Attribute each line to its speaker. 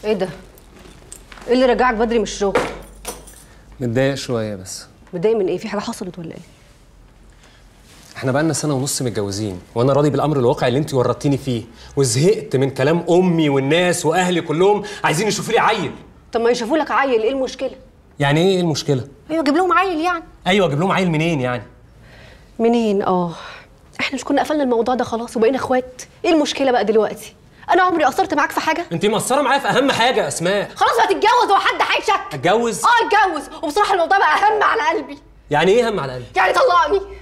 Speaker 1: ايه ده ايه اللي رجعك بدري من الشغل
Speaker 2: متضايق شويه بس
Speaker 1: متضايق من ايه في حاجه حصلت ولا ايه
Speaker 2: احنا بقالنا سنه ونص متجوزين وانا راضي بالامر الواقع اللي انت ورطتيني فيه وزهقت من كلام امي والناس واهلي كلهم عايزين يشوفوا لي عيل
Speaker 1: طب ما يشوفوا لك عيل ايه المشكله
Speaker 2: يعني ايه المشكله
Speaker 1: ايوه جيب لهم عيل يعني
Speaker 2: ايوه اجيب لهم عيل منين يعني
Speaker 1: منين اه احنا مش كنا قفلنا الموضوع ده خلاص وبقينا اخوات ايه المشكله بقى دلوقتي انا عمري قصرت معاك في حاجه
Speaker 2: انت مقصره معايا في اهم حاجه يا اسماء
Speaker 1: خلاص بقى تتجوز هو حد هيشك
Speaker 2: اتجوز
Speaker 1: اه اتجوز وبصراحه الموضوع بقى اهم على قلبي
Speaker 2: يعني ايه هم على قلبي
Speaker 1: يعني طلقني